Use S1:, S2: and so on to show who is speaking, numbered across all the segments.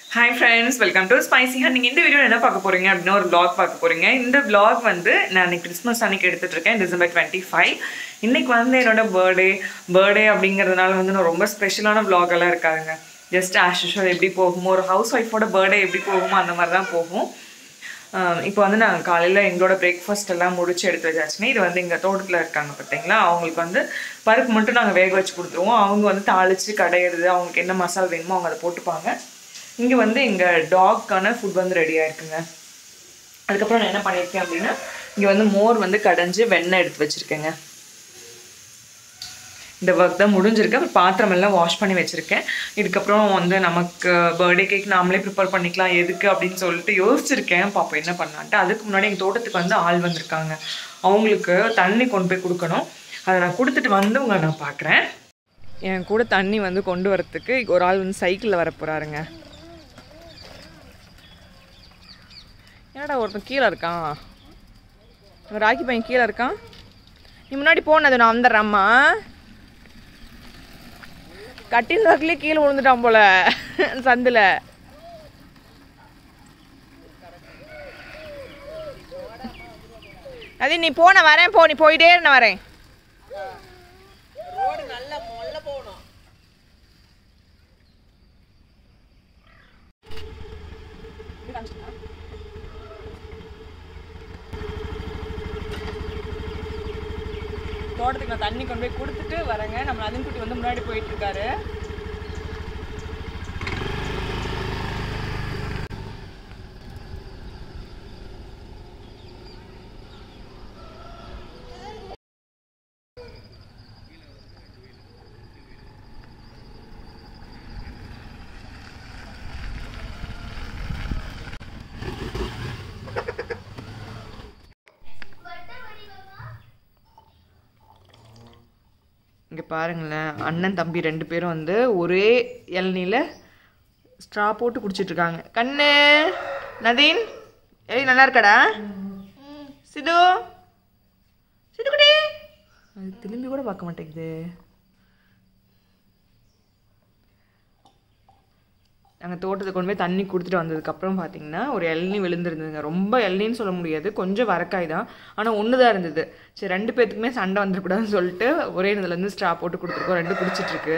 S1: Hi friends welcome to spicy hunt நீங்கள் இந்த video என்ன பார்க்க போறீங்க அப்படின்னா ஒரு vlog பார்க்க போறீங்க இந்த vlog வந்து நான் இன்னைக்கு கிறிஸ்மஸ் அன்னைக்கு எடுத்துட்டு இருக்கேன் டிசம்பர் டுவெண்ட்டி ஃபைவ் இன்னைக்கு வந்து என்னோட பர்த்டே பர்த்டே அப்படிங்கிறதுனால வந்து நான் ரொம்ப ஸ்பெஷலான vlog எல்லாம் இருக்காதுங்க ஜஸ்ட் ஆஸ் யூஷுவல் எப்படி போகுமோ ஒரு ஹவுஸ் ஒய்ஃபோட பர்த்டே எப்படி போகுமோ அந்த மாதிரி தான் போகும் ஆஹ் இப்போ வந்து நாங்கள் காலையில் எங்களோட பிரேக்ஃபாஸ்ட் எல்லாம் முடிச்சு எடுத்து வச்சாச்சுன்னா இது வந்து எங்கள் தோட்டத்தில் இருக்காங்க பார்த்தீங்களா அவங்களுக்கு வந்து பருப்பு மட்டும் நாங்கள் வேக வச்சு கொடுத்துருவோம் அவங்க வந்து தாளித்து கடையிறது அவங்களுக்கு என்ன மசாலா வேணுமோ அவங்க அதை போட்டுப்பாங்க இங்கே வந்து எங்கள் டாக்கான ஃபுட் வந்து ரெடியாக இருக்குங்க அதுக்கப்புறம் நான் என்ன பண்ணியிருக்கேன் அப்படின்னா இங்கே வந்து மோர் வந்து கடைஞ்சி வெண்ணெய் எடுத்து வச்சுருக்கேங்க இந்த ஒர்க் தான் முடிஞ்சிருக்கு அப்புறம் பாத்திரம் எல்லாம் வாஷ் பண்ணி வச்சுருக்கேன் இதுக்கப்புறம் வந்து நமக்கு பர்த்டே கேக் நாமளே ப்ரிப்பேர் பண்ணிக்கலாம் எதுக்கு அப்படின்னு சொல்லிட்டு யோசிச்சிருக்கேன் பாப்போம் என்ன பண்ணலான்ட்டு அதுக்கு முன்னாடி எங்கள் தோட்டத்துக்கு வந்து ஆள் வந்திருக்காங்க அவங்களுக்கு தண்ணி கொண்டு போய் கொடுக்கணும் அதை நான் கொடுத்துட்டு வந்து உங்களை நான் பார்க்குறேன் என் கூட தண்ணி வந்து கொண்டு வரத்துக்கு ஒரு ஆள் வந்து சைக்கிளில் வர போகிறாருங்க என்னடா ஒருத்தன் கீழே இருக்கான் அந்த ராக்கி பையன் கீழே இருக்கான் நீ முன்னாடி போனது நான் வந்துடுறேம்மா கட்டில் வாக்கிலே கீழே விழுந்துட்டான் போல சந்தில் அது நீ போன வரேன் போ நீ போயிட்டே நான் வரேன் தோட்டத்துக்கு நான் தண்ணி கொண்டு போய் கொடுத்துட்டு வரேங்க நம்ம அதன்குட்டி வந்து முன்னாடி போயிட்டு இருக்காரு இங்கே பாருங்களேன் அண்ணன் தம்பி ரெண்டு பேரும் வந்து ஒரே இளநியில் ஸ்ட்ரா போட்டு குடிச்சிட்டு இருக்காங்க கண்ணு நதீன் ஏய் நல்லா இருக்கடா சிது சிதுகுடி அது திரும்பி கூட பார்க்க மாட்டேங்குது நாங்கள் தோட்டத்துக்கு கொண்டு போய் தண்ணி கொடுத்துட்டு வந்ததுக்கப்புறம் பார்த்தீங்கன்னா ஒரு இளநீ விழுந்திருந்ததுங்க ரொம்ப இளநின்னு சொல்ல முடியாது கொஞ்சம் வரக்காய் தான் ஆனால் ஒன்று தான் இருந்தது சரி ரெண்டு பேத்துக்குமே சண்டை வந்துடக்கூடாதுன்னு சொல்லிட்டு ஒரே இதுலேருந்து ஸ்ட்ரா போட்டு கொடுத்துருக்கோம் ரெண்டு குடிச்சிட்டு இருக்கு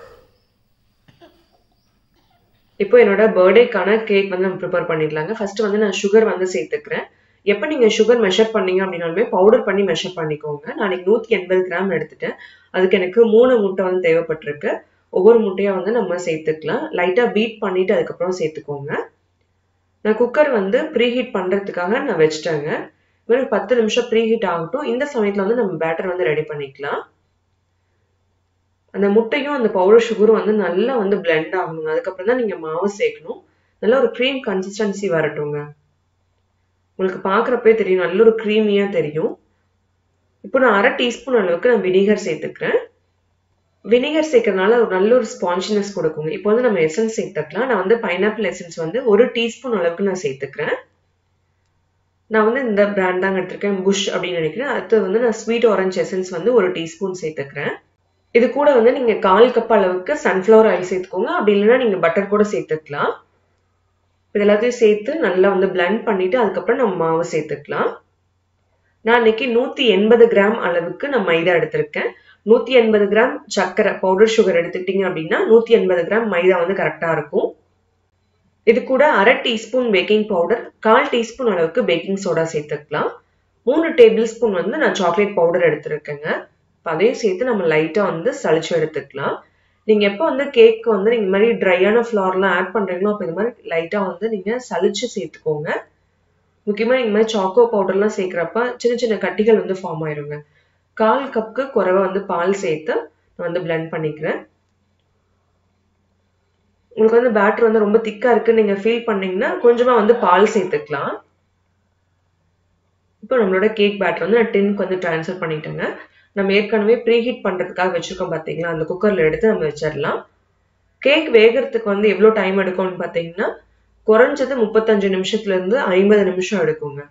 S1: இப்போ என்னோட பர்த்டேக்கான கேக் வந்து நம்ம ப்ரிப்பேர் பண்ணிடலாங்க ஃபர்ஸ்ட் வந்து நான் சுகர் வந்து சேர்த்துக்கிறேன் எப்போ நீங்கள் சுகர் மெஷர் பண்ணீங்க அப்படின்னாலுமே பவுடர் பண்ணி மெஷர் பண்ணிக்கோங்க நான் இன்னைக்கு நூற்றி எண்பது கிராம் எடுத்துட்டேன் அதுக்கு எனக்கு மூணு முட்டை வந்து தேவைப்பட்டிருக்கு ஒவ்வொரு முட்டையாக வந்து நம்ம சேர்த்துக்கலாம் லைட்டாக பீட் பண்ணிட்டு அதுக்கப்புறம் சேர்த்துக்கோங்க நான் குக்கர் வந்து ப்ரீஹீட் பண்ணுறதுக்காக நான் வச்சுட்டேங்க ஒரு பத்து நிமிஷம் ப்ரீஹீட் ஆகட்டும் இந்த சமயத்தில் வந்து நம்ம பேட்டர் வந்து ரெடி பண்ணிக்கலாம் அந்த முட்டையும் அந்த பவுடர் சுகரும் வந்து நல்லா வந்து பிளெண்ட் ஆகணுங்க அதுக்கப்புறம் தான் நீங்கள் மாவு சேர்க்கணும் நல்ல ஒரு க்ரீம் கன்சிஸ்டன்சி வரட்டுங்க உங்களுக்கு பார்க்குறப்பே தெரியும் நல்ல ஒரு க்ரீமியாக தெரியும் இப்போ நான் அரை டீஸ்பூன் அளவுக்கு நான் வினிகர் சேர்த்துக்கிறேன் வினிகர் சேர்க்கறதுனால ஒரு நல்ல ஒரு ஸ்பான்ஜினஸ் கொடுக்குங்க இப்போ வந்து நம்ம எசன்ஸ் சேர்த்துக்கலாம் நான் வந்து பைனாப்பிள் எசன்ஸ் வந்து ஒரு டீஸ்பூன் அளவுக்கு நான் சேர்த்துக்கிறேன் நான் வந்து இந்த பிராண்ட் தாங்க எடுத்திருக்கேன் புஷ் அப்படின்னு நினைக்கிறேன் அடுத்து வந்து நான் ஸ்வீட் ஆரஞ்ச் எசன்ஸ் வந்து ஒரு டீஸ்பூன் சேர்த்துக்கிறேன் இது கூட வந்து நீங்க கால் கப் அளவுக்கு சன்ஃப்ளவர் ஆயில் சேர்த்துக்கோங்க அப்படி இல்லைன்னா நீங்க பட்டர் கூட சேர்த்துக்கலாம் இது எல்லாத்தையும் சேர்த்து நல்லா வந்து பிளெண்ட் பண்ணிட்டு அதுக்கப்புறம் நம்ம மாவு சேர்த்துக்கலாம் நான் இன்னைக்கு நூத்தி எண்பது கிராம் அளவுக்கு நான் மைதா எடுத்திருக்கேன் நூத்தி எண்பது கிராம் சர்க்கரை பவுடர் சுகர் எடுத்துக்கிட்டீங்க அப்படின்னா நூத்தி எண்பது கிராம் மைதா வந்து கரெக்டா இருக்கும் இது கூட அரை டீஸ்பூன் பேக்கிங் பவுடர் கால் டீஸ்பூன் அளவுக்கு பேக்கிங் சோடா சேர்த்துக்கலாம் மூணு டேபிள் ஸ்பூன் வந்து நான் சாக்லேட் பவுடர் எடுத்திருக்கேங்க இப்போ அதையும் சேர்த்து நம்ம லைட்டா வந்து சளிச்சு எடுத்துக்கலாம் நீங்க எப்போ வந்து கேக் வந்து நீங்க மாதிரி ட்ரையான ஃப்ளார்லாம் ஆட் பண்றீங்களோ அப்போ இந்த மாதிரி லைட்டா வந்து நீங்க சளிச்சு சேர்த்துக்கோங்க முக்கியமா நீங்க மாதிரி சாக்கோ பவுடர்லாம் சேர்க்குறப்ப சின்ன சின்ன கட்டிகள் வந்து ஃபார்ம் ஆயிருங்க கால் கப்புக்கு குறைவா வந்து பால் சேர்த்து நான் வந்து பிளெண்ட் பண்ணிக்கிறேன் உங்களுக்கு வந்து பேட்டர் வந்து ரொம்ப திக்கா இருக்குன்னு நீங்க ஃபீல் பண்ணீங்கன்னா கொஞ்சமா வந்து பால் சேர்த்துக்கலாம் இப்போ நம்மளோட கேக் பேட்டர் வந்து நான் டின்க்கு வந்து ட்ரான்ஸ்ஃபர் பண்ணிட்டேங்க நம்ம ஏற்கனவே ப்ரீஹீட் பண்றதுக்காக வச்சிருக்கோம் பாத்தீங்களா அந்த குக்கர்ல எடுத்து நம்ம வச்சிடலாம் கேக் வேகிறதுக்கு வந்து எவ்வளவு டைம் எடுக்கும்னு பாத்தீங்கன்னா குறைஞ்சது முப்பத்தஞ்சு நிமிஷத்துல இருந்து ஐம்பது நிமிஷம் எடுக்குங்க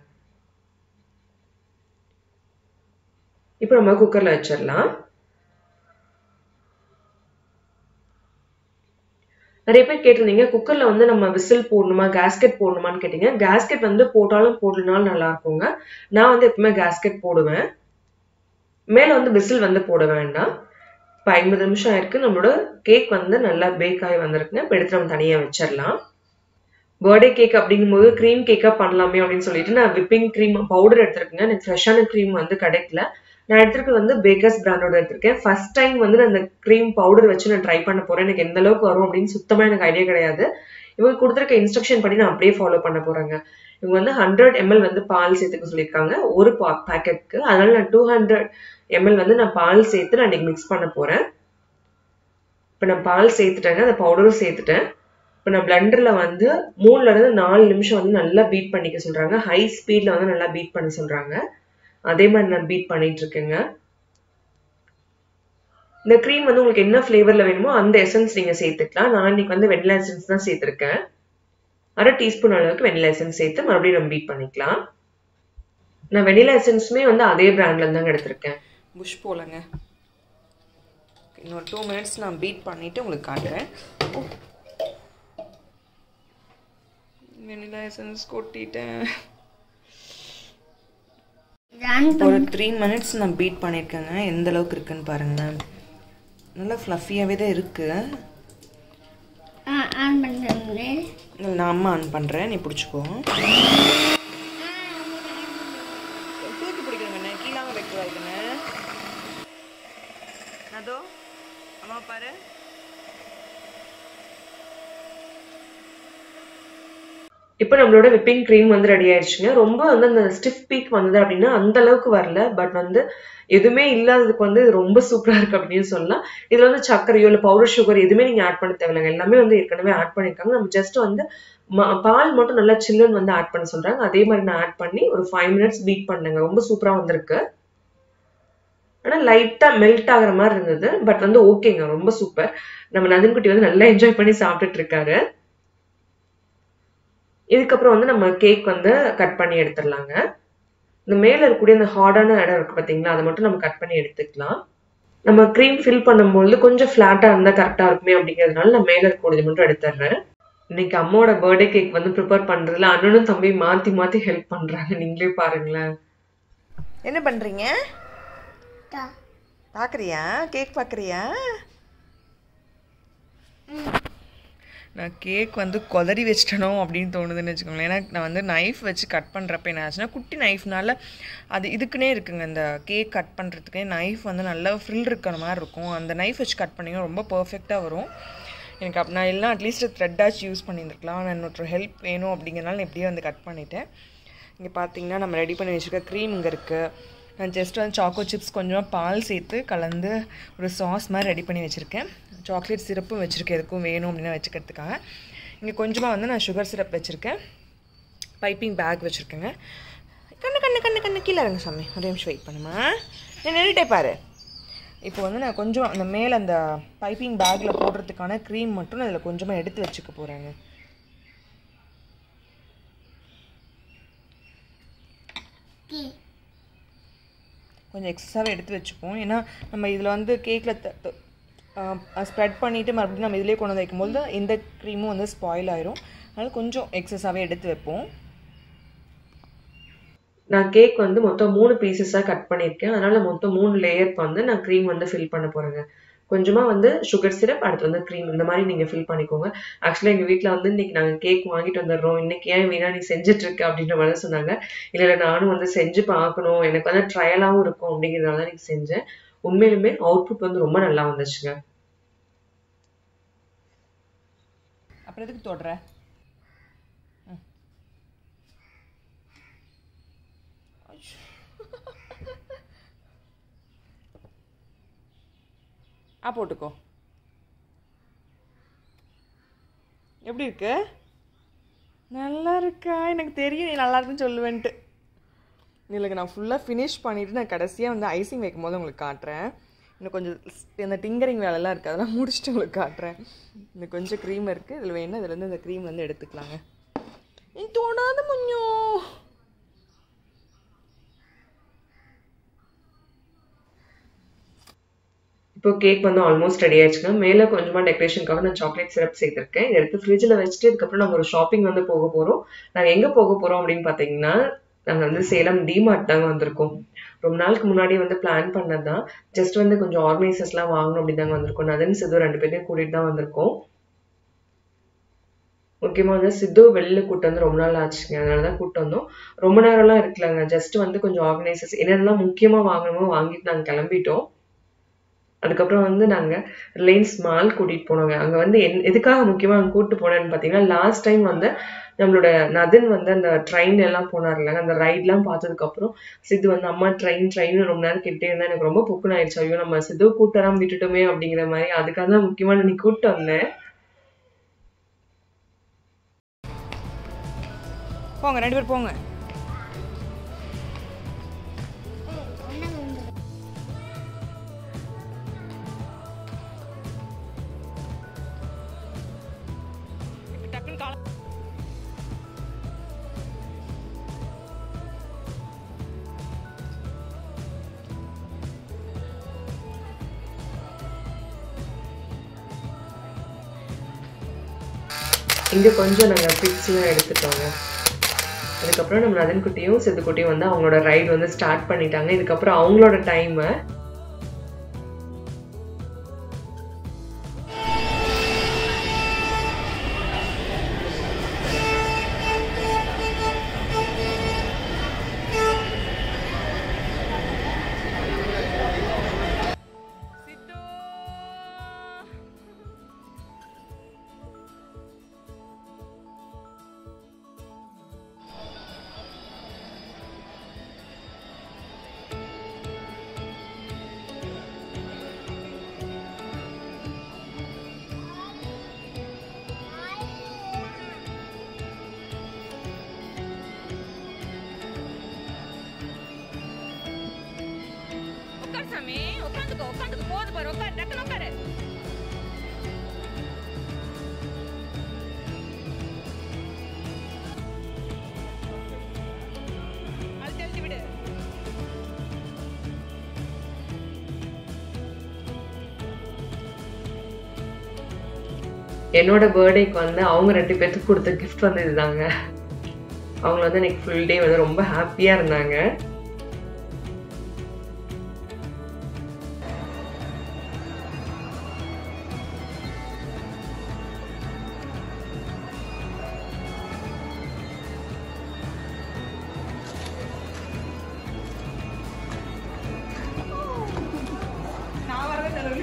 S1: இப்போ நம்ம குக்கர்ல வச்சிடலாம் நிறைய பேர் கேட்டிருந்தீங்க குக்கர்ல வந்து நம்ம விசில் போடணுமா கேஸ்கெட் போடணுமான்னு கேட்டீங்க கேஸ்கெட் வந்து போட்டாலும் போடலனாலும் நல்லா இருக்குங்க நான் வந்து எப்பவுமே கேஸ்கெட் போடுவேன் மேல வந்து விசில் வந்து போட வேண்டாம் இப்போ ஐம்பது நிமிஷம் ஆயிருக்கு நம்மளோட கேக் வந்து நல்லா பேக் ஆகி வந்திருக்குங்க இப்போ எடுத்து நம்ம தனியாக வச்சிடலாம் பர்த்டே கேக் அப்படிங்கும்போது க்ரீம் கேக்காக பண்ணலாமே அப்படின்னு சொல்லிட்டு நான் விப்பிங் க்ரீம் பவுடர் எடுத்திருக்கேங்க எனக்கு ஃப்ரெஷ்ஷான க்ரீம் வந்து கிடைக்கல நான் எடுத்திருக்கிறது வந்து பேக்கர்ஸ் பிராண்டோட எடுத்திருக்கேன் ஃபர்ஸ்ட் டைம் வந்து நான் அந்த க்ரீம் பவுடர் வச்சு நான் ட்ரை பண்ண போறேன் எனக்கு எந்த அளவுக்கு வரும் அப்படின்னு சுத்தமா எனக்கு ஐடியா கிடையாது இவங்க கொடுத்துருக்க இன்ஸ்ட்ரக்ஷன் படி நான் அப்படியே ஃபாலோ பண்ண போறேங்க இவங்க வந்து ஹண்ட்ரட் எம்எல் வந்து பால் சேர்த்துக்க சொல்லியிருக்காங்க ஒரு பேக்கெட்க்கு அதனால நான் டூ ஹண்ட்ரட் எம்எல் வந்து நான் பால் சேர்த்து நான் இன்னைக்கு மிக்ஸ் பண்ண போறேன் இப்போ நான் பால் சேர்த்துட்டேங்க அந்த பவுடரும் சேர்த்துட்டேன் இப்போ நான் பிளண்டர்ல வந்து மூணுல இருந்து நாலு நிமிஷம் வந்து நல்லா பீட் பண்ணிக்க சொல்றாங்க ஹை ஸ்பீட்ல வந்து நல்லா பீட் பண்ண சொல்றாங்க அதே மாதிரி நான் பீட் பண்ணிட்டு இருக்கேங்க இந்த க்ரீம் வந்து உங்களுக்கு என்ன ஃப்ளேவர்ல வேணுமோ அந்த எசன்ஸ் நீங்க சேர்த்துக்கலாம் நான் இன்னைக்கு வந்து வெனிலா எசன்ஸ் தான் சேர்த்திருக்கேன் அரை டீஸ்பூன் அளவுக்கு வெனிலா எசன்ஸ் சேர்த்து மறுபடியும் நம்ம பீட் பண்ணிக்கலாம் நான் வெனிலா எசன்ஸுமே வந்து அதே பிராண்ட்ல இருந்தாங்க எடுத்திருக்கேன்
S2: புஷ் போலங்க இன்னொரு டூ மினிட்ஸ் நான் பீட் பண்ணிவிட்டு உங்களுக்கு காட்டுறேன் வெனிலா எசன்ஸ் கொட்டிட்டேன் ஒரு த்ரீ மினிட்ஸ் நான் பீட் பண்ணியிருக்கேங்க எந்த அளவுக்கு இருக்குன்னு பாருங்களேன் நல்லா ஃப்ளஃபியாகவே தான் இருக்குது
S3: ஆன் பண்ணுறேன்
S2: நான் அம்மா ஆன் பண்ணுறேன் நீ பிடிச்சிக்கோ தூக்கி பிடிக்கிறேங்க கீழாம வைக்கிறா இதுங்க அதோ அம்மா பாரு
S1: இப்போ நம்மளோட விப்பிங் க்ரீம் வந்து ரெடி ஆயிடுச்சுங்க ரொம்ப வந்து அந்த ஸ்டிஃப் பீக் வந்தது அப்படின்னா அந்த அளவுக்கு வரல பட் வந்து எதுவுமே இல்லாததுக்கு வந்து இது ரொம்ப சூப்பரா இருக்கு அப்படின்னு சொல்லலாம் இதுல வந்து சர்க்கரையோ இல்லை பவுடர் சுகர் எதுவுமே நீங்க ஆட் பண்ண தேவையில்லைங்க எல்லாமே வந்து ஏற்கனவே ஆட் பண்ணிருக்காங்க நம்ம ஜஸ்ட் வந்து ம- பால் மட்டும் நல்லா சில்லுன்னு வந்து ஆட் பண்ண சொல்றாங்க அதே மாதிரி நான் ஆட் பண்ணி ஒரு ஃபைவ் மினிட்ஸ் பீட் பண்ணுங்க ரொம்ப சூப்பரா வந்திருக்கு ஆனா லைட்டா மெல்ட் ஆகுற மாதிரி இருந்தது பட் வந்து ஓகேங்க ரொம்ப சூப்பர் நம்ம நதன் குட்டி வந்து நல்லா என்ஜாய் பண்ணி சாப்பிட்டுட்டு இருக்காரு இதுக்கப்புறம் வந்து நம்ம கேக் வந்து கட் பண்ணி எடுத்துடலாங்க இந்த மேல இருக்கக்கூடிய இந்த ஹார்டான இடம் இருக்கு பாத்தீங்களா அதை மட்டும் நம்ம கட் பண்ணி எடுத்துக்கலாம் நம்ம க்ரீம் ஃபில் பண்ணும்போது கொஞ்சம் ஃபிளாட்டா இருந்தா கரெக்டா இருக்குமே அப்படிங்கிறதுனால நான் மேல இருக்கக்கூடியது மட்டும் எடுத்துடுறேன் இன்னைக்கு அம்மாவோட பர்த்டே கேக் வந்து ப்ரிப்பேர் பண்றதுல அண்ணனும் தம்பி மாத்தி மாத்தி ஹெல்ப் பண்றாங்க நீங்களே பாருங்களேன்
S2: என்ன பண்ணுறீங்க பார்க்குறியா கேக் பார்க்குறியா நான் கேக் வந்து கொதறி வச்சிட்டனோ அப்படின்னு தோணுதுன்னு வச்சுக்கோங்களேன் ஏன்னா நான் வந்து நைஃப் வச்சு கட் பண்ணுறப்ப என்ன ஆச்சுன்னா குட்டி நைஃப்னால அது இதுக்குன்னே இருக்குங்க இந்த கேக் கட் பண்ணுறதுக்கே நைஃப் வந்து நல்லா ஃப்ரில் இருக்கிற மாதிரி இருக்கும் அந்த நைஃப் வச்சு கட் பண்ணிங்கன்னா ரொம்ப பர்ஃபெக்டாக வரும் எனக்கு அப் நான் எல்லாம் அட்லீஸ்ட் த்ரெட்டாச்சு யூஸ் பண்ணியிருந்துருக்கலாம் நான் இன்னொரு ஹெல்ப் வேணும் அப்படிங்கிறனால நான் இப்படியே வந்து கட் பண்ணிட்டேன் இங்கே பார்த்தீங்கன்னா நம்ம ரெடி பண்ணி வச்சுருக்க க்ரீம் இங்கே இருக்குது நான் ஜஸ்ட் வந்து சாக்கோ சிப்ஸ் கொஞ்சமாக பால் சேர்த்து கலந்து ஒரு சாஸ் மாதிரி ரெடி பண்ணி வச்சுருக்கேன் சாக்லேட் சிரப்பும் வச்சுருக்கேன் எதுக்கும் வேணும் அப்படின்னு வச்சுக்கிறதுக்காக இங்கே கொஞ்சமாக வந்து நான் சுகர் சிரப் வச்சுருக்கேன் பைப்பிங் பேக் வச்சுருக்கேங்க கண்ணு கண்ணு கண்ணு கண்ணு கீழே இறங்க சாமி ஒரு நிமிஷம் வெயிட் பண்ணுமா நான் நின்றுட்டே பாரு இப்போ வந்து நான் கொஞ்சம் அந்த மேலே அந்த பைப்பிங் பேக்கில் போடுறதுக்கான க்ரீம் மட்டும் நான் இதில் கொஞ்சமாக எடுத்து வச்சுக்க போகிறேங்க கொஞ்சம் எக்ஸ்ட்ராவே எடுத்து வச்சுப்போம் ஏன்னா நம்ம இதில் வந்து கேக்கில் ஸ்ப்ரெட் பண்ணிவிட்டு மறுபடியும் நம்ம இதிலே கொண்டு வந்து வைக்கும்போது இந்த க்ரீமும் வந்து ஸ்பாயில் ஆயிரும் அதனால் கொஞ்சம் எக்ஸஸாகவே எடுத்து வைப்போம்
S1: நான் கேக் வந்து மொத்தம் மூணு பீசஸா கட் பண்ணியிருக்கேன் அதனால மொத்தம் மூணு லேயருக்கு வந்து நான் க்ரீம் வந்து ஃபில் பண்ண போறேங்க கொஞ்சமா வந்து சுகர் சிரப் அடுத்து வந்து க்ரீம் இந்த மாதிரி நீங்க ஃபில் பண்ணிக்கோங்க ஆக்சுவலா எங்க வீட்ல வந்து இன்னைக்கு நாங்க கேக் வாங்கிட்டு வந்துடுறோம் இன்னைக்கு ஏன் வீணா நீ செஞ்சுட்டு இருக்க அப்படின்ற மாதிரி சொன்னாங்க இல்ல இல்ல நானும் வந்து செஞ்சு பார்க்கணும் எனக்கு வந்து ட்ரையலாவும் இருக்கும் அப்படிங்கிறதுனால தான் எனக்கு செஞ்சேன் உண்மையிலுமே அவுட்புட் வந்து ரொம்ப நல்லா வந்துச்சுங்க
S2: அப்புறம் எதுக்கு தொடுற ம். ஐயோ. ஆ போட்டுக்கோ எப்படி இருக்கு நல்லா இருக்கா எனக்கு தெரியும் நீ நல்லா இருக்குன்னு சொல்லுவேன்ட்டு இல்லைங்க நான் ஃபுல்லாக ஃபினிஷ் பண்ணிவிட்டு நான் கடைசியாக வந்து ஐசிங் வைக்கும் போது உங்களுக்கு காட்டுறேன் இன்னும் கொஞ்சம் ஸ்- இந்த டிங்கரிங் வேலைலாம் இருக்குது அதெல்லாம் முடிச்சுட்டு உங்களுக்கு காட்டுறேன் இன்னும் கொஞ்சம் க்ரீம் இருக்குது இதில் வேணால் இதுலேருந்து இந்த க்ரீம் வந்து எடுத்துக்கலாங்க நீ தோணாத முஞ்சோ
S1: இப்போ கேக் வந்து ஆல்மோஸ்ட் ரெடி ஆயிடுச்சுங்க மேலே கொஞ்சமாக டெக்கரேஷனுக்காக நான் சாக்லேட் சிரப் சேர்த்துருக்கேன் இதை எடுத்து ஃப்ரிட்ஜில் வச்சுட்டு இதுக்கப்புறம் நம்ம ஒரு ஷாப்பிங் வந்து போக போகிறோம் நாங்கள் எங்கே போக போகிறோம் அப்படின்னு பார்த்தீங்கன்னா நாங்கள் வந்து சேலம் டிமார்ட் தாங்க வந்திருக்கோம் ரொம்ப நாளுக்கு முன்னாடி வந்து பிளான் பண்ணது தான் ஜஸ்ட் வந்து கொஞ்சம் ஆர்கனைசர்ஸ்லாம் வாங்கணும் அப்படின்னு தாங்க வந்திருக்கோம் நதன் சிது ரெண்டு பேரையும் கூட்டிகிட்டு தான் வந்திருக்கோம் முக்கியமாக வந்து சித்து வெளியில் கூட்டு வந்து ரொம்ப நாள் ஆச்சுங்க அதனால தான் கூட்டு வந்தோம் ரொம்ப நேரம்லாம் இருக்கலங்க ஜஸ்ட் வந்து கொஞ்சம் ஆர்கனைசர்ஸ் என்னென்னலாம் முக்கியமாக வாங்கணுமோ வாங்கிட்டு நாங்கள் கிளம்பிட்டோம் அதுக்கப்புறம் வந்து நாங்கள் ரிலையன்ஸ் மால் கூட்டிகிட்டு போனோங்க அங்கே வந்து என் எதுக்காக முக்கியமாக அங்கே கூப்பிட்டு போனேன்னு பார்த்தீங்கன்னா லாஸ்ட் டைம் வந்து நம்மளோட நதன் வந்து அந்த ட்ரெயின் எல்லாம் போனார் இல்லைங்க அந்த ரைட்லாம் பார்த்ததுக்கப்புறம் சித்து வந்து அம்மா ட்ரெயின் ட்ரெயின் ரொம்ப நேரம் கேட்டே இருந்தால் எனக்கு ரொம்ப புக்குன்னு ஆயிடுச்சு ஐயோ நம்ம சித்து கூட்டு வராமல் விட்டுட்டோமே அப்படிங்கிற மாதிரி அதுக்காக தான் முக்கியமாக நீ கூப்பிட்டு வந்தேன்
S2: போங்க ரெண்டு பேர் போங்க டக்குன்னு கால
S1: இங்கே கொஞ்சம் நாங்கள் பிக்ஸ்லாம் எடுத்துட்டோங்க அதுக்கப்புறம் நம்ம நதன் குட்டியும் சித்து குட்டியும் வந்து அவங்களோட ரைடு வந்து ஸ்டார்ட் பண்ணிட்டாங்க இதுக்கப்புறம் அவங்களோட டைமை
S2: சித்து உட்காரு சாமி உட்காந்துக்கோ உட்காந்துக்கோ போது பாரு உட்காரு டக்குனு உட்காரு அழுத்தி அழுத்தி விடு
S1: என்னோட பர்த்டேக்கு வந்து அவங்க ரெண்டு பேர்த்துக்கு கொடுத்த கிஃப்ட் வந்து இதுதாங்க அவங்க வந்து எனக்கு ஃபுல் டே வந்து ரொம்ப ஹாப்பியாக இருந்தாங்க
S2: நான் வரவே தரல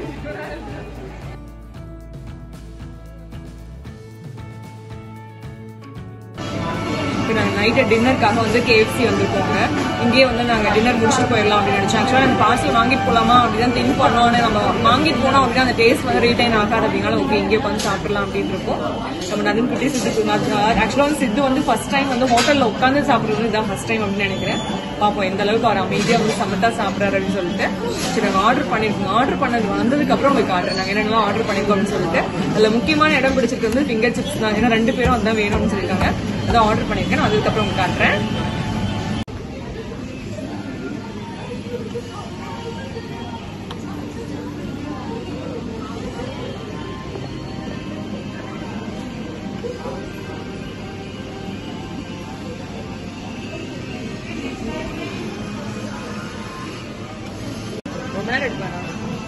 S2: இப்போ நாங்கள் நைட்டு டின்னருக்காக வந்து கேஎஃப்சி வந்திருக்கோங்க இங்கேயே வந்து நாங்கள் டின்னர் முடிச்சுட்டு போயிடலாம் அப்படின்னு நினச்சோம் ஆக்சுவலாக அந்த பார்சல் வாங்கிட்டு போகலாமா அப்படி தான் திங்க் பண்ணோன்னு நம்ம வாங்கிட்டு போனோம் அப்படின்னா அந்த டேஸ்ட் வந்து ரீட்டைன் ஆகாது அப்படின்னால ஓகே இங்கே உட்காந்து சாப்பிடலாம் அப்படின்னு இருக்கோம் நம்ம நதன் குட்டி சித்து ஆக்சுவலாக வந்து சித்து வந்து ஃபர்ஸ்ட் டைம் வந்து ஹோட்டலில் உட்காந்து சாப்பிட்றது இதான் ஃபர்ஸ்ட் டைம் அப்படின்னு நினைக்கிறேன் பார்ப்போம் எந்த அளவுக்கு அவர் அமைதியாக வந்து சமத்தா சாப்பிட்றாரு அப்படின்னு சொல்லிட்டு சரி நாங்கள் ஆர்டர் பண்ணியிருக்கோம் ஆர்டர் பண்ணது வந்ததுக்கப்புறம் உங்களுக்கு காட்டுறேன் நாங்கள் என்னென்னலாம் ஆர்டர் பண்ணியிருக்கோம் அப்படின்னு சொல்லிட்டு அதில் முக்கியமான இடம் பிடிச்சிருக்கு வந்து ஃபிங்கர் சிப்ஸ் தான் ஏன்னா ரெண்டு பேரும் அதான் வேணும்னு சொல்லியிருக்காங்க அதான் ஆர்டர் பண்ணியிருக்கேன் நான் அதுக்கப்புறம் உங்களுக்கு காட்டுறேன் ரொம்ப நேரம் எடுப்பாங்க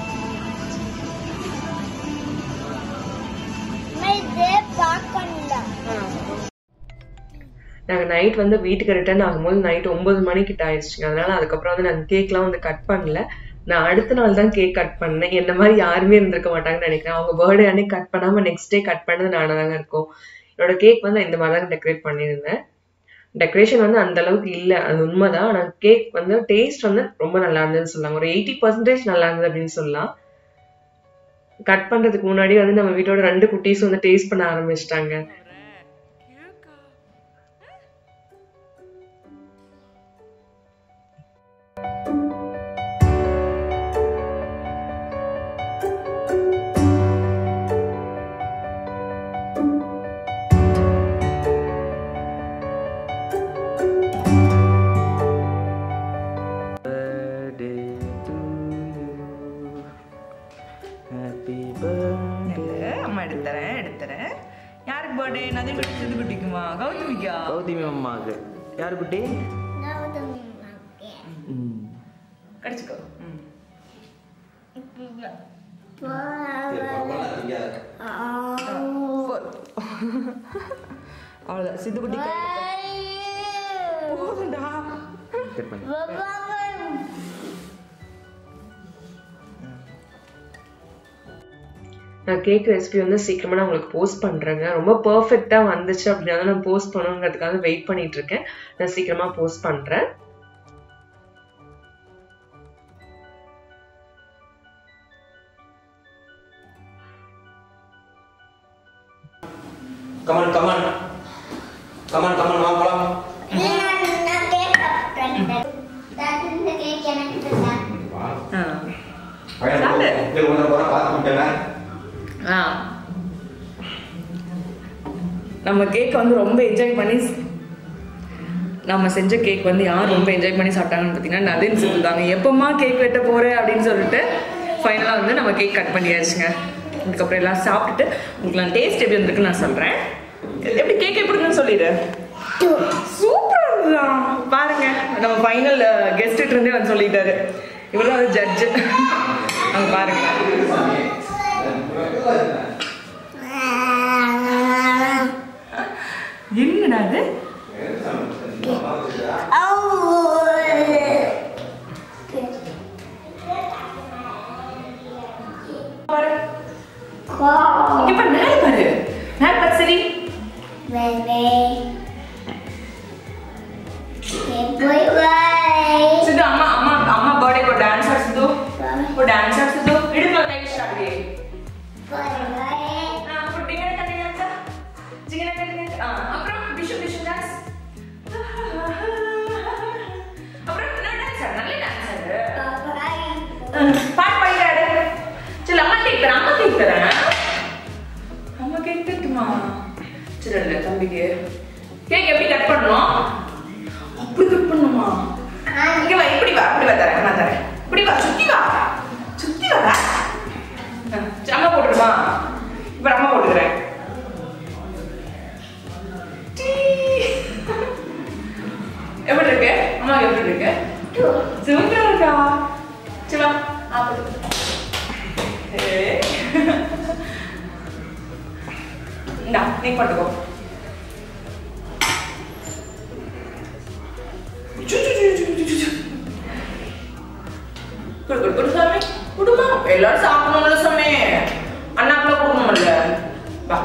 S1: நாங்கள் நைட் வந்து வீட்டுக்கு ரிட்டர்ன் ஆகும்போது நைட் ஒன்பது மணிக்கிட்ட ஆயிடுச்சுங்க அதனால அதுக்கப்புறம் வந்து நாங்கள் கேக்லாம் வந்து கட் பண்ணல நான் அடுத்த நாள் தான் கேக் கட் பண்ணேன் என்ன மாதிரி யாருமே இருந்திருக்க மாட்டாங்கன்னு நினைக்கிறேன் அவங்க பர்த்டே அன்னைக்கு கட் பண்ணாமல் நெக்ஸ்ட் டே கட் பண்ணது நானாக தாங்க இருக்கும் என்னோட கேக் வந்து நான் இந்த மாதிரி தான் டெக்கரேட் பண்ணியிருந்தேன் டெக்கரேஷன் வந்து அந்த அளவுக்கு இல்லை அது உண்மைதான் ஆனால் கேக் வந்து டேஸ்ட் வந்து ரொம்ப நல்லா இருந்ததுன்னு சொல்லலாம் ஒரு எயிட்டி பர்சன்டேஜ் நல்லா இருந்தது அப்படின்னு சொல்லலாம் கட் பண்றதுக்கு முன்னாடி வந்து நம்ம வீட்டோட ரெண்டு குட்டீஸ் வந்து டேஸ்ட் பண்ண ஆரம்பிச்சிட்டாங்க
S3: birthday to you.
S2: இல்ல, அம்மா எடுத்துறேன் எடுத்துறேன் யாருக்கு பர்த்டே நதில் குட்டி சிந்து குட்டிக்குமா கௌதமிக்கா
S3: கௌதமி அம்மாவுக்கு யார் குட்டி ம்.
S2: கடிச்சுக்கோ ம். அவ்வளோதான் சிந்து குட்டி போதும்டா
S3: கட் பண்ணு
S1: நான் கேக் ரெசிபி வந்து சீக்கிரமா நான் உங்களுக்கு போஸ்ட் பண்றேங்க ரொம்ப பெர்ஃபெக்ட்டா வந்துச்சு அப்படின்னா நான் போஸ்ட் பண்ணணுங்கிறதுக்காக வெயிட் பண்ணிட்டு இருக்கேன் நான் சீக்கிரமா போஸ்ட் பண்றேன்
S3: கமான் கமான் கமான் கமான் வா போலாம்
S2: ஆ ஆ நம்ம கேக் வந்து ரொம்ப என்ஜாய் பண்ணி நம்ம செஞ்ச கேக் வந்து யார் ரொம்ப என்ஜாய் பண்ணி சாப்பிட்டாங்கன்னு பார்த்தீங்கன்னா நதின் சொல்லிட்டாங்க எப்பமா கேக் வெட்ட போகிறேன் அப்படின்னு சொல்லிட்டு ஃபைனலாக வந்து நம்ம கேக் கட் பண்ணியாச்சுங்க அதுக்கப்புறம் எல்லாம் சாப்பிட்டுட்டு உங்களுக்கு நான் டேஸ்ட் எப்படி வந்திருக்குன்னு நான் சொல்கிறேன் எப்படி கேக் எப்படி இருக்குன்னு சொல்லிடு சூப்பரா பாருங்க நம்ம ஃபைனல் கெஸ்ட் இருந்தே வந்து சொல்லிட்டாரு இவர் தான் ஜட்ஜு அங்க பாருங்க என்னடா அது பாரு இங்க பாரு மேல பாரு மேல பாரு சரி சித்து அம்மா அம்மா அம்மா பர்த்டே को डांस कर सिद्धू को डांस कर सिद्धू इडको लाइक स्टार्ट गे हां को डिनर करने जाता जिगना करने हां அப்புறம் விஷு விஷு டான்ஸ் அப்புறம் என்ன டான்ஸ் நல்ல டான்ஸ் பாட்டு பாடிடாரு சரி அம்மா கேக் தரேன் அம்மா கேக் தரேன் அம்மா கேக் தட்டுமா சரி இல்ல தம்பிக்கு கேக் எப்படி கட் பண்ணணும் அப்படி கட் பண்ணுமா இங்க வா இப்படி வா இப்படி வா தரேன் நான் தரேன் இப்படி வா சுத்தி வா சுத்தி வா ஆ, சரி, அம்மா போட்டுருமா இப்ப அம்மா போட்டுக்கிறேன் டீ. எப்படி இருக்கு அம்மா எப்படி இருக்கு சூப்பரா இருக்கா சரி வா ஆ, போட்டு. ஏய். இந்தா நீ போட்டுக்கோ சு, சு, சு, சு, சு, சு. குடு குடு குடு சாமி குடுமா எல்லாரும் சாப்பிடணும்ல சாமி அண்ணாக்குள்ள கொடுக்கணும்ல வா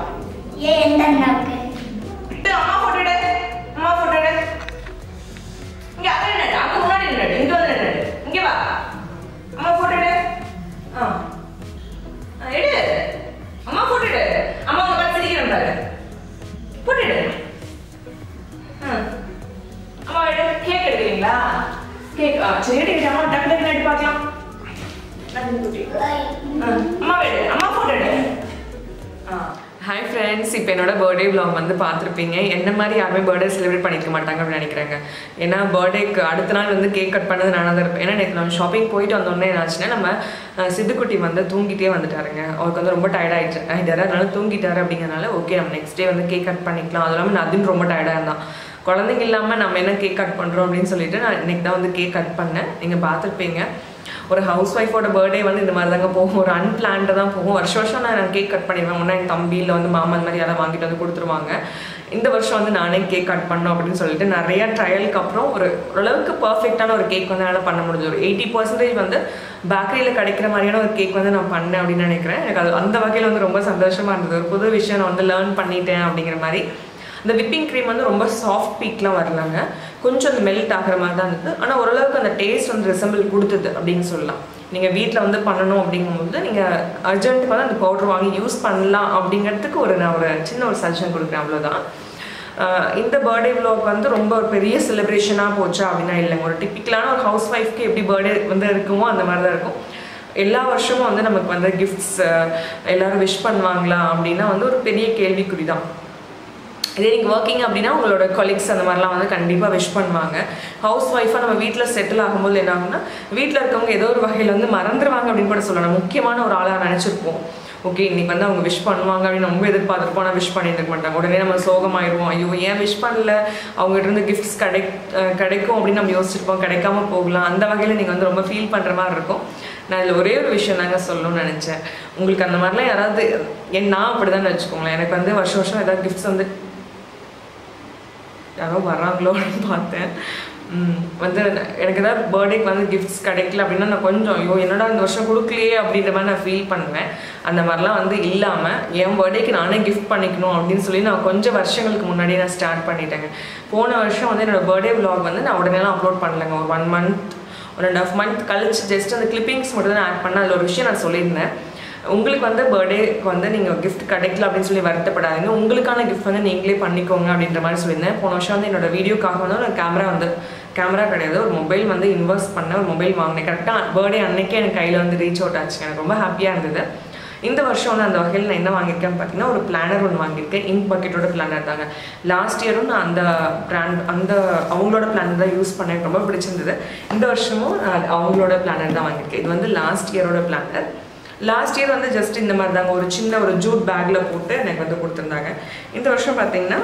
S2: டேய், அம்மா போட்டோ எடு அம்மா போட்டோ எடு இங்க அங்க நின்னு அங்க முன்னாடி நின்னு இங்க வந்து நின்னு இங்க வா அம்மா போட்டோ எடு ஆ ஆ, எடு அம்மா போட்டோ எடு அம்மா உங்க பார்த்து சிரிக்கிறேன் பாரு போட்டோ எடு ஆ. அம்மா எடு கேக் எடுக்கிறீங்களா கேக் ஆ சரி எடுக்கிறேன் அம்மா டக்கு டக்குன்னு எடுத்து பார்க்கலாம் நந்தினி குட்டி ஆ, அம்மா எடு அம்மா போட்டோ எடு ஹாய் ஃப்ரெண்ட்ஸ் இப்போ என்னோட பர்த்டே vlog வந்து பார்த்துருப்பீங்க என்ன மாதிரி யாருமே பர்த்டே செலிப்ரேட் பண்ணிக்க மாட்டாங்க அப்படின்னு நினைக்கிறாங்க ஏன்னா பர்த்டேக்கு அடுத்த நாள் வந்து கேக் கட் பண்ணது நானாக தான் இருப்பேன் ஏன்னா நேற்று நம்ம ஷாப்பிங் போயிட்டு வந்தோடனே என்னாச்சுன்னா நம்ம அஹ், சித்துக்குட்டி வந்து தூங்கிட்டே வந்துட்டாருங்க அவருக்கு வந்து ரொம்ப டயர்ட் ஆயிடுச்சு ஆகிட்டாரு அதனால தூங்கிட்டாரு அப்படிங்கறனால ஓகே நம்ம நெக்ஸ்ட் டே வந்து கேக் கட் பண்ணிக்கலாம் அது இல்லாமல் நதின் ரொம்ப டயர்டாக இருந்தான் குழந்தைங்க இல்லாமல் நம்ம என்ன கேக் கட் பண்ணுறோம் அப்படின்னு சொல்லிட்டு நான் இன்னைக்கு தான் வந்து கேக் கட் பண்ணேன் நீங்கள் பார்த்துருப்பீங்க ஒரு ஹவுஸ் ஒய்ஃபோட பர்த்டே வந்து இந்த மாதிரி தாங்க போகும் ஒரு அன்பிளான்டு தான் போகும் வருஷம் வருஷம் நான் கேக் கட் பண்ணிடுவேன் முன்னே என் தம்பி இல்லை வந்து மாமா அந்த மாதிரி யாராவது வாங்கிட்டு வந்து கொடுத்துருவாங்க இந்த வருஷம் வந்து நானே கேக் கட் பண்ணோம் அப்படின்னு சொல்லிட்டு நிறைய ட்ரையலுக்கு அப்புறம் ஒரு ஓரளவுக்கு பர்ஃபெக்டான ஒரு கேக் வந்து என்னால் பண்ண முடிஞ்சது ஒரு எயிட்டி பர்சன்டேஜ் வந்து பேக்கரியில் கிடைக்கிற மாதிரியான ஒரு கேக் வந்து நான் பண்ணேன் அப்படின்னு நினைக்கிறேன் எனக்கு அது அந்த வகையில் வந்து ரொம்ப சந்தோஷமாக இருந்தது ஒரு புது விஷயம் நான் வந்து லேர்ன் பண்ணிட்டேன் அப்படிங்கிற மாதிரி இந்த விப்பிங் க்ரீம் வந்து ரொம்ப சாஃப்ட் பீக்லாம் வரலங்க கொஞ்சம் அந்த மெல்ட் ஆகிற மாதிரி தான் இருந்தது ஆனால் ஓரளவுக்கு அந்த டேஸ்ட் வந்து ரிசம்பிள் கொடுத்தது அப்படின்னு சொல்லலாம் நீங்கள் வீட்டில் வந்து பண்ணணும் அப்படிங்கும்போது நீங்கள் அர்ஜென்ட்டுக்கு வந்து அந்த பவுடர் வாங்கி யூஸ் பண்ணலாம் அப்படிங்கிறதுக்கு ஒரு நான் ஒரு சின்ன ஒரு சஜஷன் கொடுக்குறேன் அவ்வளோதான் ஆஹ் இந்த பர்த்டே vlog வந்து ரொம்ப ஒரு பெரிய செலிப்ரேஷனாக போச்சா அப்படின்னா இல்லைங்க ஒரு டிப்பிக்கலான ஒரு ஹவுஸ் ஒய்ஃப்க்கு எப்படி பர்த்டே வந்து இருக்குமோ அந்த மாதிரி தான் இருக்கும் எல்லா வருஷமும் வந்து நமக்கு வந்து கிஃப்ட்ஸ் எல்லாரும் விஷ் பண்ணுவாங்களா அப்படின்னா வந்து ஒரு பெரிய கேள்விக்குறி தான் இதே நீங்கள் ஒர்க்கிங் அப்படின்னா உங்களோட கொலீக்ஸ் அந்த மாதிரிலாம் வந்து கண்டிப்பாக விஷ் பண்ணுவாங்க ஹவுஸ் ஒய்ஃபாக நம்ம வீட்டில் செட்டில் ஆகும்போது என்ன ஆகும்னா வீட்டில் இருக்கவங்க ஏதோ ஒரு வகையில் வந்து மறந்துடுவாங்க அப்படின்னு கூட சொல்லலாம் முக்கியமான ஒரு ஆளாக நினச்சிருப்போம் ஓகே இன்னைக்கு வந்து அவங்க விஷ் பண்ணுவாங்க அப்படின்னு ரொம்ப எதிர்பார்த்துருப்போம் ஆனால் விஷ் பண்ணியிருக்க மாட்டாங்க உடனே நம்ம சோகமாயிருவோம் ஐயோ ஏன் விஷ் பண்ணல அவங்ககிட்ட இருந்து கிஃப்ட்ஸ் கிடை அஹ் கிடைக்கும் அப்படின்னு நம்ம யோசிச்சிருப்போம் கிடைக்காம போகலாம் அந்த வகையில் நீங்கள் வந்து ரொம்ப ஃபீல் பண்ணுற மாதிரி இருக்கும் நான் இதில் ஒரே ஒரு விஷயம் தாங்க சொல்லணும்னு நினச்சேன் உங்களுக்கு அந்த மாதிரிலாம் யாராவது என் நான் அப்படி தான் வச்சுக்கோங்களேன் எனக்கு வந்து வருஷம் வருஷம் ஏதாவது கிஃப்ட்ஸ் வந்து யாரோ வராங்களோ அப்படின்னு பார்த்தேன் ம், வந்து எனக்கு ஏதாவது பர்த்டேக்கு வந்து கிஃப்ட்ஸ் கிடைக்கல அப்படின்னா நான் கொஞ்சம் ஐயோ என்னடா இந்த வருஷம் கொடுக்கலையே அப்படின்ற மாதிரி நான் ஃபீல் பண்ணுவேன் அந்த மாதிரிலாம் வந்து இல்லாமல் என் பர்த்டேக்கு நானே கிஃப்ட் பண்ணிக்கணும் அப்படின்னு சொல்லி நான் கொஞ்சம் வருஷங்களுக்கு முன்னாடியே நான் ஸ்டார்ட் பண்ணிட்டேங்க போன வருஷம் வந்து என்னோட பர்த்டே vlog வந்து நான் உடனேலாம் அப்லோட் பண்ணலைங்க ஒரு one month one and half month கழிச்சு ஜஸ்ட் அந்த கிளிப்பிங்ஸ் மட்டும் தான் ஆட் பண்ணேன் அதில் ஒரு விஷயம் நான் சொல்லியிருந்தேன் உங்களுக்கு வந்து பர்த்டேக்கு வந்து நீங்கள் gift கிடைக்கல அப்படின்னு சொல்லி வருத்தப்படாதீங்க உங்களுக்கான gift வந்து நீங்களே பண்ணிக்கோங்க அப்படின்ற மாதிரி சொல்லியிருந்தேன் போன வருஷம் வந்து என்னோட வீடியோக்காக வந்து ஒரு கேமரா வந்து கேமரா கிடையாது ஒரு மொபைல் வந்து இன்வெஸ்ட் பண்ண ஒரு மொபைல் வாங்கினேன் கரெக்டாக பர்த்டே அன்னைக்கே எனக்கு கையில் வந்து ரீச் அவுட் ஆச்சு எனக்கு ரொம்ப ஹாப்பியாக இருந்தது இந்த வருஷம் வந்து அந்த வகையில் நான் என்ன வாங்கியிருக்கேன் பார்த்தீங்கன்னா ஒரு பிளானர் ஒன்று வாங்கியிருக்கேன் இங்க் பக்கெட்டோட பிளானர் தாங்க லாஸ்ட் இயரும் நான் அந்த பிராண்ட் அந்த அவங்களோட பிளானர் தான் யூஸ் பண்ணேன் எனக்கு ரொம்ப பிடிச்சிருந்தது இந்த வருஷமும் நான் அவங்களோட பிளானர் தான் வாங்கியிருக்கேன் இது வந்து லாஸ்ட் இயரோட பிளானர் லாஸ்ட் இயர் வந்து ஜஸ்ட் இந்த மாதிரி தாங்க ஒரு சின்ன ஒரு ஜூட் பேக்கில் போட்டு எனக்கு வந்து கொடுத்துருந்தாங்க இந்த வருஷம் பார்த்தீங்கன்னா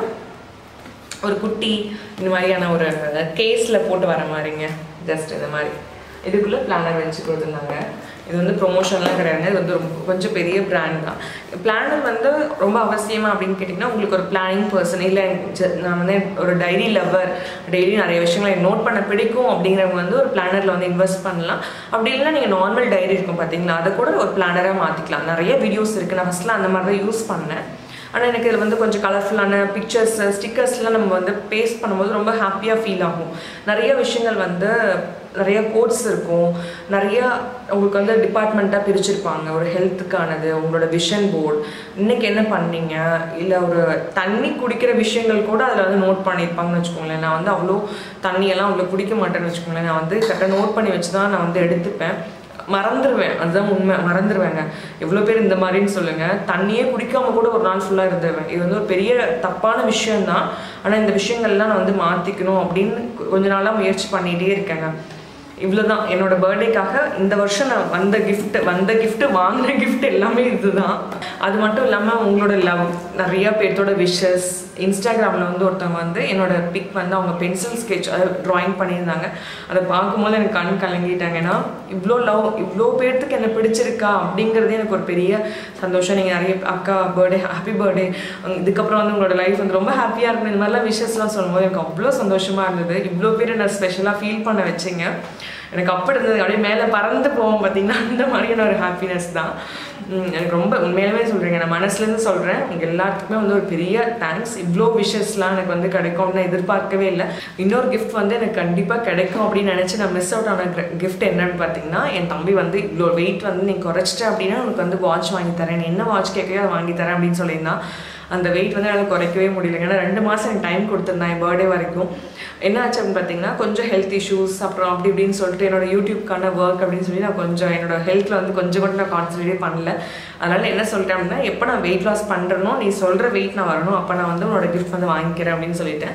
S2: ஒரு குட்டி இந்த மாதிரியான ஒரு கேஸில் போட்டு வர மாதிரிங்க ஜஸ்ட் இந்த மாதிரி இதுக்குள்ளே பிளானர் வச்சு கொடுத்துருந்தாங்க இது வந்து ப்ரொமோஷன்லாம் கிடையாதுங்க இது வந்து ரொம்ப கொஞ்சம் பெரிய பிராண்ட் தான் பிளானர் வந்து ரொம்ப அவசியமா அப்படின்னு கேட்டிங்கன்னா உங்களுக்கு ஒரு பிளானிங் பர்சன் இல்லை ஜ- நான் வந்து ஒரு டைரி லவர் டெய்லி நிறைய விஷயங்களை நோட் பண்ண பிடிக்கும் அப்படிங்கிறவங்க வந்து ஒரு பிளானரில் வந்து இன்வெஸ்ட் பண்ணலாம் அப்படி இல்லைன்னா நீங்கள் நார்மல் டைரி இருக்கும் பார்த்தீங்களா அதை கூட ஒரு பிளானராக மாற்றிக்கலாம் நிறைய வீடியோஸ் இருக்குது நான் ஃபஸ்ட்டில் அந்த மாதிரி தான் யூஸ் பண்ணேன் ஆனால் எனக்கு இதில் வந்து கொஞ்சம் கலர்ஃபுல்லான பிக்சர்ஸ் ஸ்டிக்கர்ஸ்லாம் நம்ம வந்து பேஸ்ட் பண்ணும்போது ரொம்ப ஹாப்பியாக ஃபீல் ஆகும் நிறைய விஷயங்கள் வந்து நிறைய கோட்ஸ் இருக்கும் நிறைய உங்களுக்கு வந்து டிபார்ட்மெண்ட்டாக பிரிச்சிருப்பாங்க ஒரு ஹெல்த்துக்கானது உங்களோட விஷன் போர்டு இன்னைக்கு என்ன பண்ணீங்க இல்லை ஒரு தண்ணி குடிக்கிற விஷயங்கள் கூட அதில் வந்து நோட் பண்ணியிருப்பாங்கன்னு வச்சுக்கோங்களேன் நான் வந்து அவ்வளோ தண்ணியெல்லாம் அவ்வளோ குடிக்க மாட்டேன்னு வச்சுக்கோங்களேன் நான் வந்து கரெக்டாக நோட் பண்ணி வச்சு தான் நான் வந்து எடுத்துப்பேன் மறந்துடுவேன் அதுதான் உண்மை மறந்துடுவேங்க எவ்வளோ பேர் இந்த மாதிரின்னு சொல்லுங்க தண்ணியே குடிக்காம கூட ஒரு நாள் ஃபுல்லாக இருந்துருவேன் இது வந்து ஒரு பெரிய தப்பான விஷயம்தான் ஆனால் இந்த விஷயங்கள்லாம் நான் வந்து மாற்றிக்கணும் அப்படின்னு கொஞ்ச நாளாக முயற்சி பண்ணிகிட்டே இருக்கேங்க இவ்வளோதான் என்னோட பர்த்டேக்காக இந்த வருஷம் நான் வந்த gift வந்த gift வாங்கின gift எல்லாமே இதுதான் அது மட்டும் இல்லாமல் உங்களோட லவ் நிறைய பேர்த்தோட விஷஸ் இன்ஸ்டாகிராமில் வந்து ஒருத்தவங்க வந்து என்னோட பிக் வந்து அவங்க பென்சில் ஸ்கெட்ச் ட்ராயிங் பண்ணியிருந்தாங்க அதை பார்க்கும்போது எனக்கு கண் கலங்கிட்டாங்க ஏன்னா இவ்வளோ லவ் இவ்வளோ பேர்த்துக்கு என்ன பிடிச்சிருக்கா அப்படிங்கிறதே எனக்கு ஒரு பெரிய சந்தோஷம் நீங்கள் நிறைய அக்கா பர்த்டே ஹாப்பி பர்த்டே இதுக்கப்புறம் வந்து உங்களோட லைஃப் வந்து ரொம்ப ஹாப்பியாக இருக்கணும் இந்த மாதிரிலாம் விஷஸ்லாம் சொல்லும்போது எனக்கு அவ்வளோ சந்தோஷமாக இருந்தது இவ்வளோ பேர் என்ன ஸ்பெஷலாக ஃபீல் பண்ண வச்சிங்க எனக்கு அப்படி இருந்தது அப்படியே மேலே பறந்து போவோம் பார்த்தீங்கன்னா அந்த மாதிரியான ஒரு ஹாப்பினஸ் தான் உம் எனக்கு ரொம்ப உண்மையாலுமே சொல்கிறேங்க நான் மனசுலேருந்து சொல்கிறேன் உங்கள் எல்லாத்துக்குமே வந்து ஒரு பெரிய தேங்க்ஸ் இவ்வளோ விஷஸ்லாம் எனக்கு வந்து கிடைக்கும்னு நான் எதிர்பார்க்கவே இல்லை இன்னொரு gift வந்து எனக்கு கண்டிப்பாக கிடைக்கும் அப்படின்னு நினச்சி நான் மிஸ் அவுட் ஆன gift என்னன்னு பார்த்தீங்கன்னா என் தம்பி வந்து இவ்வளோ வெயிட் வந்து நீ குறைச்சிட்ட அப்படின்னா உனக்கு வந்து வாட்ச் வாங்கி தரேன் நீ என்ன வாட்ச் கேட்கையோ அதை வாங்கி தரேன் அப்படின்னு சொல்லியிருந்தான் அந்த வெயிட் வந்து என்னால் குறைக்கவே முடியல ஏன்னா ரெண்டு மாதம் எனக்கு டைம் கொடுத்துருந்தேன் என் பர்த்டே வரைக்கும் என்ன ஆச்சு அப்படின்னு பார்த்தீங்கன்னா கொஞ்சம் ஹெல்த் இஷ்யூஸ் அப்புறம் அப்படி இப்படின்னு சொல்லிட்டு என்னோட யூடியூப்க்கான ஒர்க் அப்படின்னு சொல்லி நான் கொஞ்சம் என்னோட ஹெல்த்தில் வந்து கொஞ்சம் கூட நான் கான்சன்ட்ரேட் பண்ணல அதனால என்ன சொல்லிட்டேன் அப்படின்னா எப்போ நான் வெயிட் லாஸ் பண்ணுறனோ நீ சொல்கிற வெயிட் நான் வரணும் அப்போ நான் வந்து உன்னோட கிஃப்ட் வந்து வாங்கிக்கிறேன் அப்படின்னு சொல்லிட்டேன்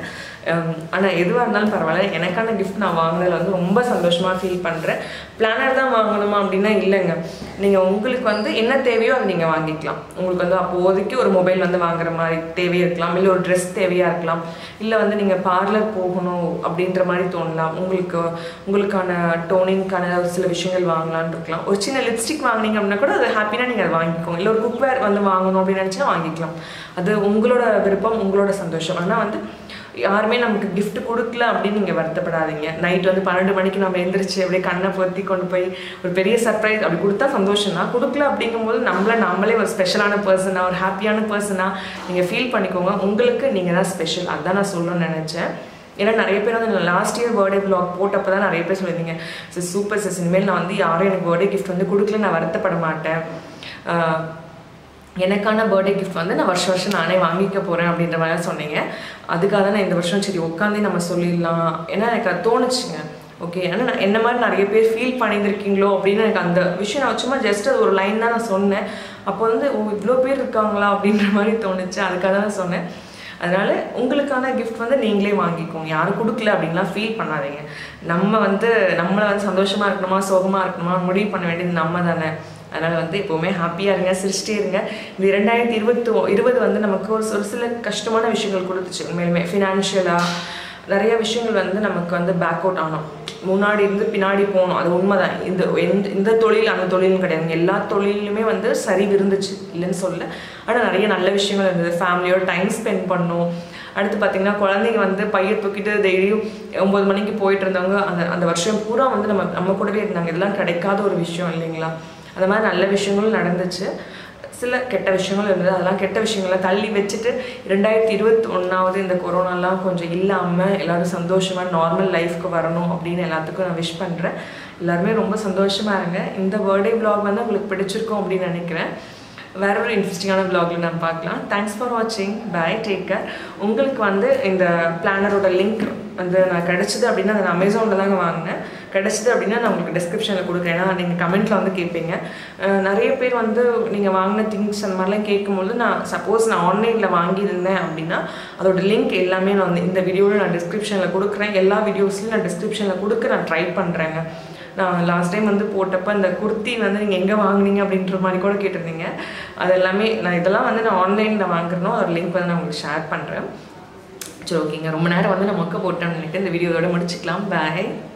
S2: ஆனால் எதுவாக இருந்தாலும் பரவாயில்ல எனக்கான கிஃப்ட் நான் வாங்கினதில் வந்து ரொம்ப சந்தோஷமாக ஃபீல் பண்ணுறேன் பிளானர் தான் வாங்கணுமா அப்படின்னா இல்லைங்க நீங்கள் உங்களுக்கு வந்து என்ன தேவையோ அதை நீங்கள் வாங்கிக்கலாம் உங்களுக்கு வந்து அப்போதைக்கு ஒரு மொபைல் வந்து வாங்குற மாதிரி தேவையாக இருக்கலாம் இல்லை ஒரு ட்ரெஸ் தேவையாக இருக்கலாம் இல்லை வந்து நீங்கள் பார்லர் போகணும் அப்படின்ற மாதிரி தோணலாம் உங்களுக்கு உங்களுக்கான டோனிங்க்கான ஒரு சில விஷயங்கள் வாங்கலாம்னு இருக்கலாம் ஒரு சின்ன லிப்ஸ்டிக் வாங்குனீங்க அப்படின்னா கூட அது ஹாப்பினா நீங்கள் அதை வாங்கிக்கோங்க இல்லை ஒரு குக்வேர் வந்து வாங்கணும் அப்படின்னு நினச்சா வாங்கிக்கலாம் அது உங்களோட விருப்பம் உங்களோட சந்தோஷம் ஆனால் வந்து யாருமே நமக்கு gift கொடுக்கல அப்படின்னு நீங்கள் வருத்தப்படாதீங்க நைட் வந்து பன்னெண்டு மணிக்கு நம்ம எந்திரிச்சு அப்படியே கண்ணை பொத்தி கொண்டு போய் ஒரு பெரிய சர்ப்ரைஸ் அப்படி கொடுத்தா சந்தோஷம் தான் கொடுக்கல அப்படிங்கும்போது நம்மள நம்மளே ஒரு ஸ்பெஷலான பர்சனா ஒரு ஹாப்பியான பர்சனா நீங்கள் ஃபீல் பண்ணிக்கோங்க உங்களுக்கு நீங்கள் தான் ஸ்பெஷல் அதான் நான் சொல்லணும்னு நினச்சேன் ஏன்னா நிறைய பேர் வந்து லாஸ்ட் இயர் பர்த்டே vlog போட்டப்போ தான் நிறைய பேர் சொல்லியிருந்தீங்க சார் சூப்பர் சார் இனிமேல் நான் வந்து யாரும் எனக்கு பர்த்டே gift வந்து கொடுக்கல நான் வருத்தப்பட மாட்டேன் ஆஹ் எனக்கான பர்த்டே கிஃப்ட் வந்து நான் வருஷம் வருஷம் நானே வாங்கிக்க போகிறேன் அப்படின்ற மாதிரி சொன்னீங்க அதுக்காக தான் நான் இந்த வருஷம் சரி உட்காந்தே நம்ம சொல்லிடலாம் ஏன்னா எனக்கு அது தோணுச்சுங்க ஓகே ஏன்னா நான் என்ன மாதிரி நிறைய பேர் ஃபீல் பண்ணியிருக்கீங்களோ அப்படின்னு எனக்கு அந்த விஷயம் நான் சும்மா ஜஸ்ட் அது ஒரு லைன் தான் நான் சொன்னேன் அப்போ வந்து ஓ இவ்வளோ பேர் இருக்காங்களா அப்படின்ற மாதிரி தோணுச்சு அதுக்காக தான் சொன்னேன் அதனால உங்களுக்கான gift வந்து நீங்களே வாங்கிக்கோங்க யாரும் கொடுக்கல அப்படின்லாம் ஃபீல் பண்ணாதீங்க நம்ம வந்து நம்மளை வந்து சந்தோஷமா இருக்கணுமா சோகமா இருக்கணுமா முடிவு பண்ண வேண்டியது நம்ம தானே அதனால் வந்து எப்போவுமே ஹாப்பியாக இருங்க சிரிச்சிட்டே இருங்க இந்த இரண்டாயிரத்தி இருபத்தி இருபது வந்து நமக்கு ஒரு ஒரு சில கஷ்டமான விஷயங்கள் கொடுத்துச்சு உண்மையிலுமே ஃபினான்ஷியலாக நிறைய விஷயங்கள் வந்து நமக்கு வந்து பேக் அவுட் ஆனோம் முன்னாடி இருந்து பின்னாடி போகணும் அது உண்மைதான் இந்த எந்த இந்த தொழில் அந்த தொழிலும் கிடையாது எல்லா தொழிலுமே வந்து சரிவு இருந்துச்சு இல்லைன்னு சொல்ல ஆனால் நிறைய நல்ல விஷயங்கள் இருந்தது ஃபேமிலியோட டைம் ஸ்பெண்ட் பண்ணோம் அடுத்து பார்த்தீங்கன்னா குழந்தைங்க வந்து பையை தூக்கிட்டு டெய்லியும் ஒம்பது மணிக்கு போயிட்டு இருந்தவங்க அந்த அந்த வருஷம் பூரா வந்து நம்ம நம்ம கூடவே இருந்தாங்க இதெல்லாம் கிடைக்காத ஒரு விஷயம் இல்லைங்களா அந்த மாதிரி நல்ல விஷயங்களும் நடந்துச்சு சில கெட்ட விஷயங்கள் இருந்தது அதெல்லாம் கெட்ட விஷயங்களை தள்ளி வச்சுட்டு ரெண்டாயிரத்தி இருபத்தி ஒன்றாவது இந்த கொரோனாலாம் கொஞ்சம் இல்லாமல் எல்லாரும் சந்தோஷமாக நார்மல் லைஃப்க்கு வரணும் அப்படின்னு எல்லாத்துக்கும் நான் விஷ் பண்ணுறேன் எல்லாருமே ரொம்ப சந்தோஷமாக இருங்க இந்த பர்த்டே vlog வந்து உங்களுக்கு பிடிச்சிருக்கும் அப்படின்னு நினைக்கிறேன் வேற ஒரு இன்ட்ரெஸ்டிங்கான vlogல நம்ம பார்க்கலாம் தேங்க்ஸ் ஃபார் வாட்சிங் பை டேக் கேர் உங்களுக்கு வந்து இந்த பிளானரோட லிங்க் வந்து நான் கிடச்சிது அப்படின்னா அதை நான் அமேசானில் தாங்க வாங்கினேன் கிடச்சிது அப்படின்னா நான் உங்களுக்கு டிஸ்கிரிப்ஷனில் கொடுக்குறேன் ஏன்னா நீங்கள் கமெண்ட்டில் வந்து கேட்பீங்க அஹ் நிறைய பேர் வந்து நீங்கள் வாங்கின திங்ஸ் அந்த மாதிரிலாம் கேட்கும்போது நான் சப்போஸ் நான் ஆன்லைனில் வாங்கியிருந்தேன் அப்படின்னா அதோட லிங்க் எல்லாமே நான் வந்து இந்த வீடியோவில் நான் டிஸ்கிரிப்ஷனில் கொடுக்குறேன் எல்லா வீடியோஸ்லையும் நான் டிஸ்கிரிப்ஷனில் கொடுக்க நான் ட்ரை பண்ணுறேங்க நான் லாஸ்ட் டைம் வந்து போட்டப்போ அந்த குர்த்தி வந்து நீங்கள் எங்கே வாங்குனீங்க அப்படின்ற மாதிரி கூட கேட்டிருந்தீங்க அது எல்லாமே நான் இதெல்லாம் வந்து நான் ஆன்லைனில் வாங்குறனோ அதோட லிங்க் வந்து நான் உங்களுக்கு ஷேர் பண்ணுறேன் சரி ஓகேங்க ரொம்ப நேரம் வந்து நான் மொக்க போட்டேன்னு நினைக்கிறேன் இந்த வீடியோவோட முடிச்சுக்கலாம் பாய்